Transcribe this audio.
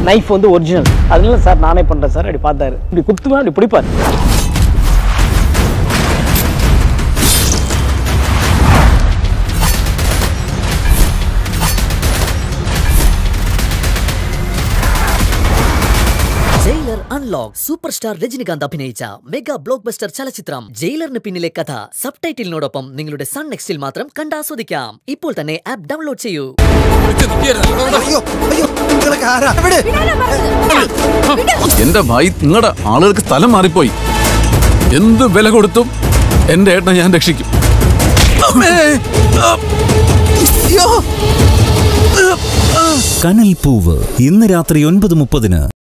Knife வந்து original அதனால sir நானே பண்ணுறேன் சார் அப்படி பார்த்தாரு இப்படி குத்துவேன் அப்படி பிடிப்பார் Jailer unlock super star Rajinikanth അഭിനയിച്ച മെഗാ ബ്ലോക്ക് ബസ്റ്റർ ചലച്ചിത്രം ജയിലറിന് പിന്നിലെ കഥ സബ് ടൈറ്റിലിനോടൊപ്പം നിങ്ങളുടെ സൺ നെക്സ്റ്റിൽ മാത്രം കണ്ടാസ്വദിക്കാം ഇപ്പോൾ തന്നെ ആപ്പ് ഡൗൺലോഡ് ചെയ്യൂ അയ്യോ അയ്യോ നിങ്ങളൊക്കെ ആരാ എവിടെ എന്റെ ഭായി നിങ്ങളുടെ ആളുകൾക്ക് സ്ഥലം മാറിപ്പോയി എന്ത് വില കൊടുത്തും എന്റെ ഏട്ടനെ ഞാൻ രക്ഷിക്കും അമ്മേ! ആ! അയ്യോ! കനൽ പൂവ് ഇന്ന് രാത്രി ഒൻപത് മുപ്പതിന്